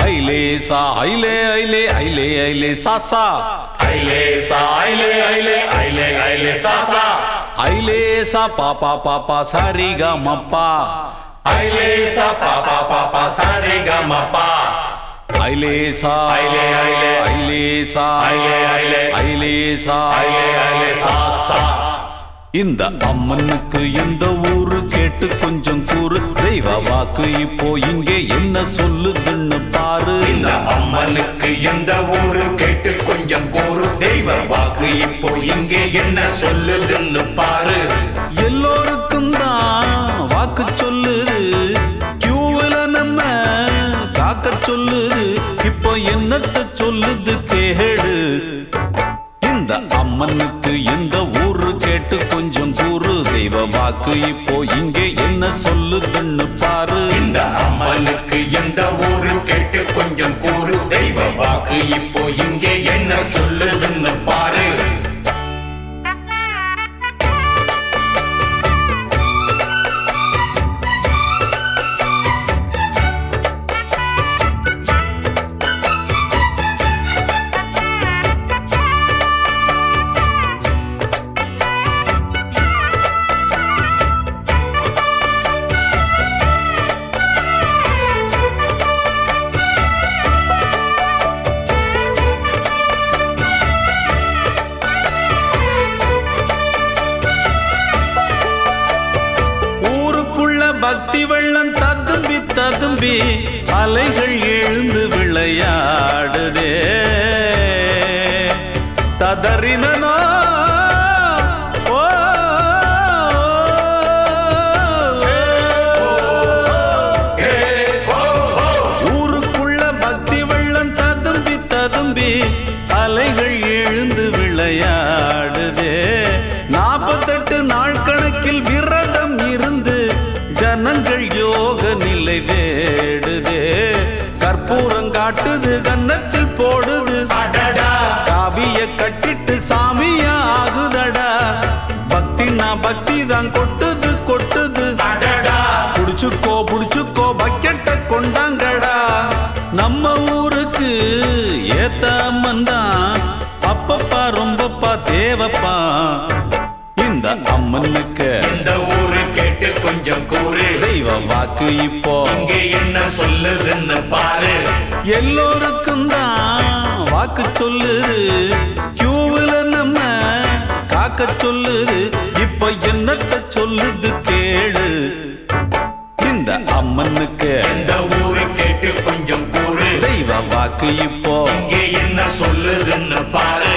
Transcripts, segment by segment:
ஐலேசா ஐலே ஐலே ஐலே ஐலே சாசா ஐலே சா ஐலே ஐலே ஐலே ஐலே சா சா ஐலேசா பாப்பா பாப்பா சரிகா மப்பா ஐலே சா பா பா பா பா சா ரே க ம பா ஐலேசா ஐலே ஐலே ஐலேசா ஐலே ஐலே ஐலேசா ஐலே ஐலே சா சா இந்த அம்மனுக்கு எந்த ஊரு கேட்டு கொஞ்சம் கூறு தெய்வ வாக்கு இப்போ இங்கே என்ன சொல்லுதுன்னு பாரு இந்த அம்மனுக்கு எந்த ஊரு கேட்டு கொஞ்சம் கூறு தெய்வ வாக்கு இப்போ இங்கே என்ன சொல்லுதுன்னு பாரு எல்லோருக்கும் தான் வாக்கு சொல்லுது கியூவில் நம்ம காக்க சொல்லுது இப்போ என்னத்த சொல்லுது கேடு இந்த அம்மனுக்கு எந்த ஊரு கேட்டு கொஞ்சம் கூறு தெய்வ வாக்கு இப்போ இங்கே என்ன சொல்லுதுன்னு பாரு இந்த அம்மனுக்கு எந்த ஊரு கேட்டு கொஞ்சம் கூறு தெய்வ வாக்கு இப்போ இங்கே என்ன சொல்லுதுன்னு பாரு ஊருக்குள்ள பக்தி வெள்ளம் ததும்பி ததும்பி அலைகள் எழுந்து விளையாடுதே ததறினோ ஓ, ஊருக்குள்ள பக்தி வெள்ளம் ததும்பி ததும்பி அலைகள் எழுந்து விளையாடுதே நாற்பத்தெட்டு நாள் கணக்கில் விரதம் இருந்து ஜனங்கள் யோக நிலை தேடுதே கற்பூரம் காட்டுது கன்னத்தில் போடுது அடடா காவிய கட்டிட்டு சாமியா ஆகுதடா பக்தினா பக்தி தான் கொட்டுது கொட்டுது அடடா புடிச்சுக்கோ புடிச்சுக்கோ பக்கெட்ட கொண்டாங்கடா நம்ம ஊருக்கு ஏத்த அம்மன் தான் அப்பப்பா ரொம்பப்பா தேவப்பா இந்த அம்மனுக்கு இந்த ஊரு கேட்டு கொஞ்சம் கூறு தெய்வ வாக்கு இப்போ இங்கே என்ன சொல்லுதுன்னு பாரு எல்லோருக்கும் தான் வாக்கு சொல்லுது கியூவில் நம்ம காக்க சொல்லுது இப்ப என்னத்த சொல்லுது கேளு இந்த அம்மனுக்கு இந்த ஊரு கேட்டு கொஞ்சம் கூறு தெய்வ வாக்கு இப்போ இங்கே என்ன சொல்லுதுன்னு பாரு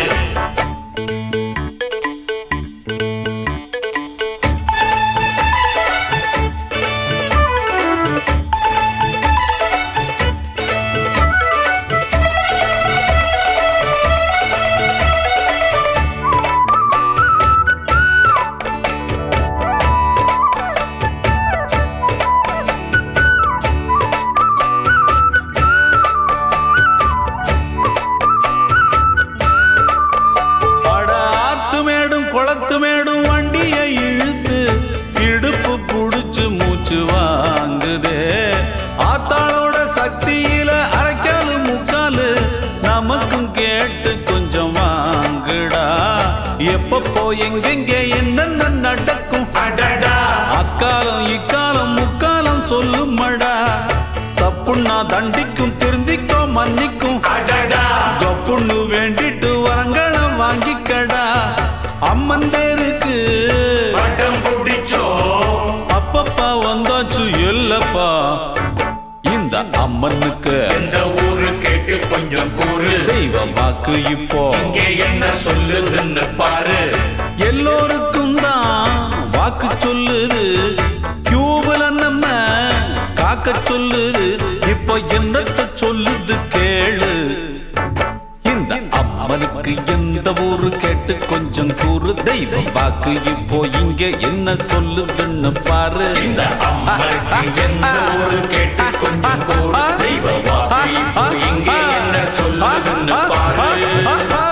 அட ஆத்து மேடும் குளத்து மேடும் வண்டியை இழுத்து இடுப்பு புடிச்சு மூச்சு வாங்குதே ஆத்தாளோட சக்தியில அரைக்காலு முக்காலு நமக்கும் கேட்டு கொஞ்சம் வாங்குடா எப்பப்போ எங்கெங்க என்னென்ன நடக்கும் அடடா அக்காலம் இக்காலம் முக்காலம் சொல்லுமடா தப்புன்னா தண்டிக்கும் திருந்திக்கோ மன்னிக்கும் அடடா ஜப்புன்னு வேண்டிட்டு வரங்களம் வாங்கிக்கடா அம்மன் பேருக்கு பட்டம் பிடிச்சோம் அப்பப்பா வந்தாச்சு இல்லப்பா இந்த அம்மனுக்கு இந்த ஊரு கேட்டு கொஞ்சம் கூறு தெய்வ வாக்கு இப்போ இங்கே என்ன சொல்லுதுன்னு பாரு எல்லோருக்கும் தான் வாக்கு சொல்லுது கியூவில் நம்ம காக்க சொல்லுது இப்போ என்னத்த சொல்லுது கேளு இந்த அம்மனுக்கு எந்த ஊரு கேட்டு கொஞ்சம் கூறு தெய்வ வாக்கு இப்போ இங்க என்ன சொல்லுதுன்னு பாரு இந்த அம்மனுக்கு எந்த ஊரு கேட்டு கொஞ்சம் கூறு தெய்வ வாக்கு இப்போ இங்கே என்ன சொல்லுதுன்னு பாரு